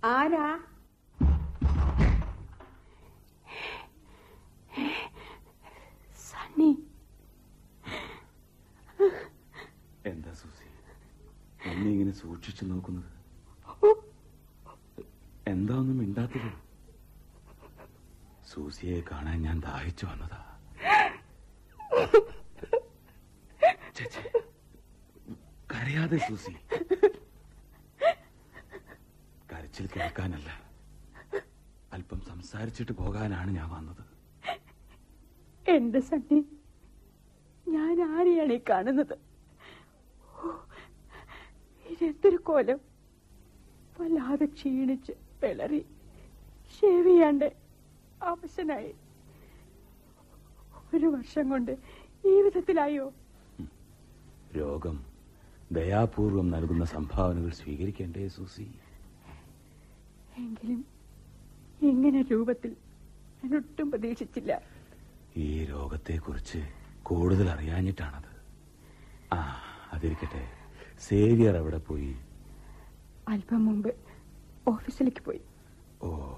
ആരാ സണ്ണി എന്താ സൂസി എന്നെ ഇങ്ങനെ സൂക്ഷിച്ചു നോക്കുന്നത് എന്താ ഒന്നും മിണ്ടാത്തത് സൂസിയെ കാണാൻ ഞാൻ ദാഹിച്ചു വന്നതാ ഛെ, ഛെ. കരയാതെ സൂസി കരച്ചിൽ കേൾക്കാനല്ല അല്പം സംസാരിച്ചിട്ട് പോകാനാണ് ഞാൻ വന്നത് എന്റെ സണ്ണി ഞാൻ ആരെയാണ് ഈ കാണുന്നത് ഓ, ഇതെന്തൊരു കോലം വല്ലാതെ ക്ഷീണിച്ച് പിളറി ഷേവ് ചെയ്യാണ്ട് അവശനായി ഒരു വർഷം കൊണ്ട് ഈ വിധത്തിലായോ രോഗം ദയാപൂർവം നൽകുന്ന സംഭാവനകൾ സ്വീകരിക്കേണ്ടേ സൂസി എങ്കിലും ഇങ്ങനെ രൂപത്തിൽ ഞാൻ ഒട്ടും പ്രതീക്ഷിച്ചില്ല ഈ രോഗത്തെക്കുറിച്ച് കൂടുതൽ അറിയാഞ്ഞിട്ടാണത് ആ അതിരിക്കട്ടെ സേവിയർ അവിടെ പോയി അല്പം മുമ്പ് ഓഫീസിലേക്ക് പോയി ഓ